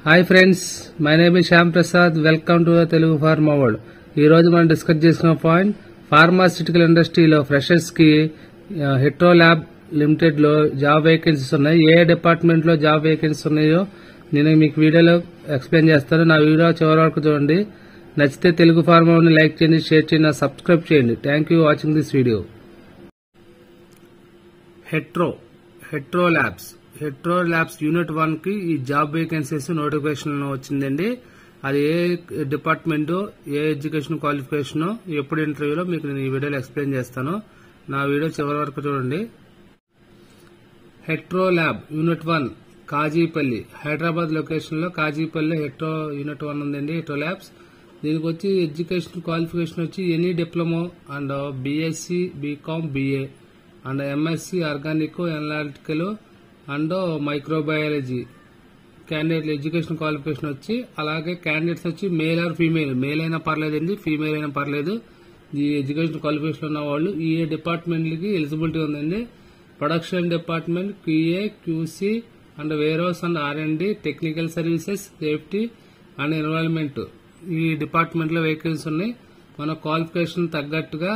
hi friends my name is Shyam Prasad welcome to Telugu pharma world ఈ రోజు మనం డిస్కస్ చేసిన పాయింట్ ఫార్మాసిటికల్ ఇండస్ట్రీలో ఫ్రెషర్స్ కి హెట్రో ల్యాబ్ లిమిటెడ్ లో జాబ్ వేకెన్సీస్ ఉన్నాయి ఏ డిపార్ట్మెంట్ లో జాబ్ వేకెన్సీస్ ఉన్నాయో నేను మీకు వీడియోలో ఎక్స్ప్లెయిన్ చేస్తాను నా వీడియో చివరి వరకు చూడండి నచ్చితే తెలుగు ఫార్మాని లైక్ చేయండి షేర్ చేయండి సబ్స్క్రైబ్ చేయండి thank you watching this video Hetero Hetero labs Hetero labs unit one కి ఈ జాబ్ వేకెన్సీస్ నోటిఫికేషన్ వచ్చిందండి అది ఏ డిపార్ట్మెంట్ ఏ ఎడ్యుకేషన్ క్వాలిఫికేషన్ ఎప్పుడు ఇంటర్వ్యూలో మీకు నేను ఈ వీడియోలో ఎక్స్ప్లెయిన్ చేస్తాను నా వీడియో చివరి వరకు చూడండి Hetero lab unit one Kazipally Hyderabad location లో కాజీపల్లి హెట్రో యూనిట్ వన్ ఉందండి హెట్రో ల్యాబ్స్ దీనికి వచ్చి ఎడ్యుకేషన్ క్వాలిఫికేషన్ వచ్చి any diploma and BSc BCom BA and MSc organic analytical and microbiology candidate education qualification వచ్చి అలాగే క్యాండిడేట్స్ వచ్చి మేల్ ఆర్ ఫీమేల్ మేల్ అయినా పర్లేదండి ఫీమేల్ అయినా పర్లేదు ఈ ఎడ్యుకేషన్ క్వాలిఫికేషన్ ఉన్న వాళ్ళు ఈ డిపార్ట్మెంట్లకి ఎలిజిబిలిటీ ఉందండి production department QA QC and warehouse and R and D technical services safety and environment ఈ డిపార్ట్మెంట్ లో వేకెన్సీ ఉన్నాయి మన క్వాలిఫికేషన్ తగ్గట్టుగా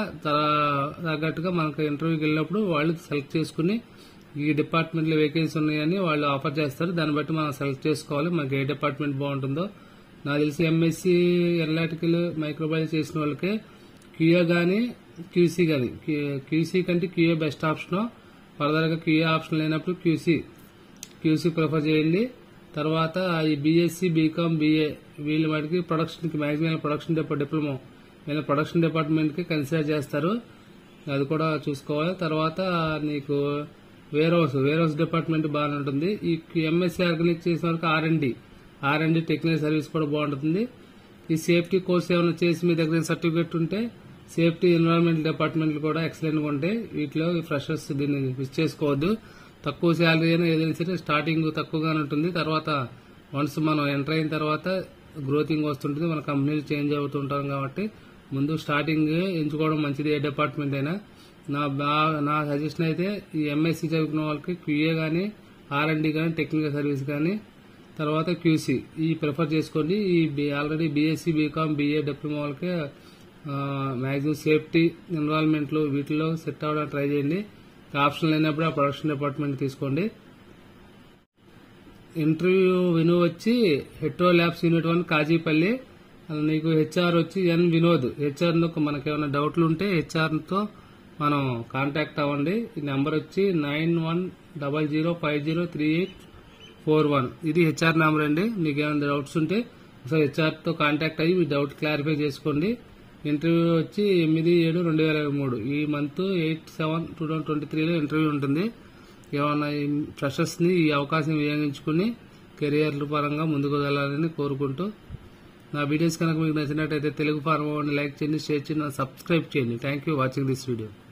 త- తగ్గట్టుగా మనకు ఇంటర్వ్యూకి వెళ్ళినప్పుడు వాళ్ళు సెలెక్ట్ చేసుకుని ఈ డిపార్ట్మెంట్ లో వేకెన్సీ ఉన్నాయని వాళ్ళు ఆఫర్ చేస్తారు దాన్ని బట్టి మనం సెలెక్ట్ చేసుకోవాలి మనకి ఏ డిపార్ట్మెంట్ బాగుంటుందో నాకు తెలిసి ఎంఎస్సి ఎనాలిటికల్ మైక్రోబయాలజీ చేసిన వాళ్ళకి క్యూఏ గానీ క్యూసీ గానీ క్యూసీ కంటే క్యూఏ బెస్ట్ ఆప్షన్ ఫర్దర్ గా క్యూఏ ఆప్షన్ లేనప్పుడు క్యూసీ క్యూసీ ప్రిఫర్ చేయండి తర్వాత ఈ బీఎస్సీ బీకామ్ బీఏ వీళ్ళ వాటికి ప్రొడక్షన్ కి మాక్సిమం ప్రొడక్షన్ డిప్లొమా వీళ్ళ ప్రొడక్షన్ డిపార్ట్మెంట్ కి కన్సిడర్ చేస్తారు అది కూడా చూసుకోవాలి తర్వాత నీకు warehouse warehouse department బాగానే ఉంటుంది ఈ ఎంఎస్సీ ఆర్గనైజ్ చేసిన వరకు R and D R and D technical service కూడా బాగుంటుంది ఈ సేఫ్టీ కోర్స్ ఏమైనా చేసి మీ దగ్గర సర్టిఫికేట్ ఉంటే సేఫ్టీ ఎన్విరాన్మెంట్ డిపార్ట్మెంట్లు కూడా ఎక్సలెంట్ గా ఉంటాయి వీటిలో ఫ్రెషర్స్ దీన్ని మిస్ చేసుకోవద్దు తక్కువ శాలరీ అయినా ఏదైనా సరే స్టార్టింగ్ తక్కువగానే ఉంటుంది తర్వాత వన్స్ మనం ఎంటర్ అయిన తర్వాత గ్రోతింగ్ వస్తుంటుంది మన కంపెనీలు చేంజ్ అవుతుంటాం కాబట్టి ముందు స్టార్టింగ్ ఎంచుకోవడం మంచిది ఏ డిపార్ట్మెంట్ అయినా నా బా- నా సజెషన్ అయితే ఈ ఎంఎస్సి చదువుకున్న వాళ్ళకి క్యూఏ గానీ ఆర్ అండ్ డి కానీ టెక్నికల్ సర్వీస్ కానీ తర్వాత క్యూసీ ఈ ప్రిఫర్ చేసుకోండి ఈ already BSc BCom BA diploma వాళ్ళకి మ్యాక్సిమం సేఫ్టీ ఎన్విరాన్మెంట్లు వీటిలో సెట్ అవ్వడానికి ట్రై చేయండి ఆప్షన్ లేనప్పుడు ఆ ప్రొడక్షన్ డిపార్ట్మెంట్ తీసుకోండి ఇంటర్వ్యూ విను వచ్చి Hetero labs unit one Kazipally అది నీకు హెచ్ఆర్ వచ్చి ఎన్ వినోద్ హెచ్ఆర్ మనకి ఏమైనా డౌట్లు ఉంటే హెచ్ఆర్ తో మనం కాంటాక్ట్ అవ్వండి ఈ నెంబర్ వచ్చి nine one double zero five zero three eight four one ఇది హెచ్ఆర్ నెంబర్ అండి మీకు ఏమైనా డౌట్స్ ఉంటే ఒకసారి హెచ్ఆర్ తో కాంటాక్ట్ అయ్యి మీ డౌట్ క్లారిఫై చేసుకోండి ఇంటర్వ్యూ వచ్చి ఎనిమిది ఏడు రెండు వేల ఇరవై మూడు ఈ month eight seven two thousand twenty త్రీలో ఇంటర్వ్యూ ఉంటుంది ఏమన్నా ఫ్రెషర్స్ ని ఈ అవకాశం వినియోగించుకుని కెరియర్ పరంగా ముందుకు వెళ్ళాలని కోరుకుంటూ నా వీడియోస్ కనుక మీకు నచ్చినట్టయితే తెలుగు ఫార్మా లైక్ చేయండి షేర్ చేయండి సబ్స్క్రైబ్ చేయండి thank you watching this video